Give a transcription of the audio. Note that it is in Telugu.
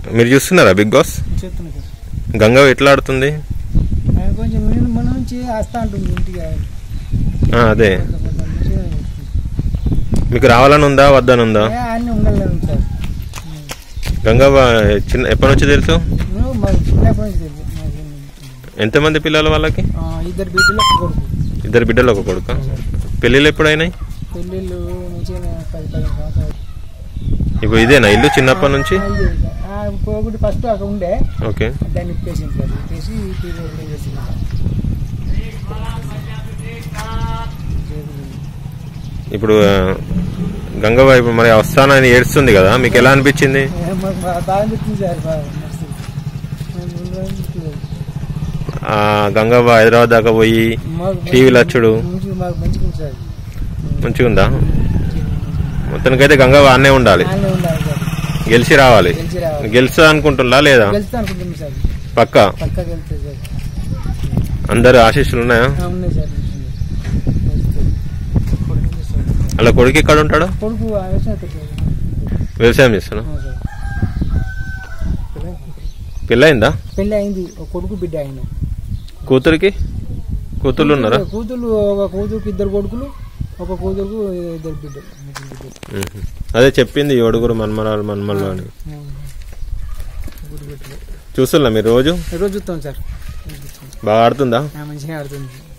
మీరు చూస్తున్నారా బిగ్ బాస్ చెప్తున్నా సార్ గంగ ఎట్లా ఆడుతుంది ఆయన కొంచెం మన మన నుంచి వస్తా ఉంటుంది ఇంటికి ఆయన. ఆ, అదే కొంచెం కొంచెం మంచిగా ఉంటుంది. మీకు రావాలని ఉందా వద్దని ఉందా ఏ, అన్నీ ఉండాలని సార్ గంగ చిన్న ఎప్పటి నుంచి తెలుసు నువ్వు మాకు చిన్నప్పటి నుంచి తెలుసు మాకు ఎంతమంది పిల్లలు వాళ్ళకి ఆ, ఇద్దరు బిడ్డలు ఒక కొడుకు ఇద్దరు బిడ్డలు ఒక కొడుక పెళ్ళిళ్ళు ఎప్పుడైనాయి పెళ్ళిళ్ళు మంచిగా పది పది సంవత్సరాలు ఇప్పుడు ఇదేనా ఇల్లు చిన్నప్పటి నుంచి ఆ, ఇదే సార్. ఆ, ఇప్పుడు ఒకటి ఫస్ట్ అక్కడ ఉండే ఓకే దాన్ని ఇప్పేసింది సార్ ఇప్పేసి ఇప్పుడు ఒకటి చేసింది సార్. ఇప్పుడు ఆ, గంగవ్వ ఇప్పుడు మరి వస్తానని ఏడుస్తుంది కదా మీకు ఎలా అనిపించింది ఏ, మాకు బాగా బాగా అనిపిస్తుంది సార్ బాగా మస్తు మేము ముందు అనిపిస్తుంది. ఆ గంగవ్వ హైదరాబాద్ దాకా పోయి మాకు టీవీలో వచ్చుడు మంచిగా మాకు మంచిగా ఉంది సార్ మంచిగా ఉందా మొత్తానికైతే గంగవ్వ అన్నే ఉండాలి ఆన్లే ఉండాలి సార్ గెలిచి రావాలి గెలిచి రావాలి గెలుస్తా అనుకుంటున్నా లేదా గెలుస్తా అనుకుంటున్నాం సార్ పక్క పక్కా గెలుస్తుంది సార్ అందరు ఆశీస్సులు ఉన్నాయా ఆ, ఉన్నాయి సార్ అలా కొడుకు ఎక్కడ ఉంటాడు కొడుకు ఆ విషయం పెట్టారు వ్యవసాయం చేస్తున్నా అవును సార్ పెళ్ళయిందా పెళ్ళి అయింది ఒక కొడుకు బిడ్డ ఆయన కూతురికి కూతుర్లు ఉన్నారా కూతురు ఒక కూతురుకి ఇద్దరు కొడుకులు ఒక కూతురుకు ఇద్దరు బిడ్డలు ముగ్గురు బిడ్డలు మ్మ్. అదే చెప్పింది ఏడుగురు మన్మరాలు మన్మల్లు అని ముగ్గురు బిడ్డలు చూస్తున్నా మీరు రోజు రోజు చూస్తాం సార్ రోజు చూస్తాం. బాగా ఆడుతుందా ఆ, మంచిగా ఆడుతుంది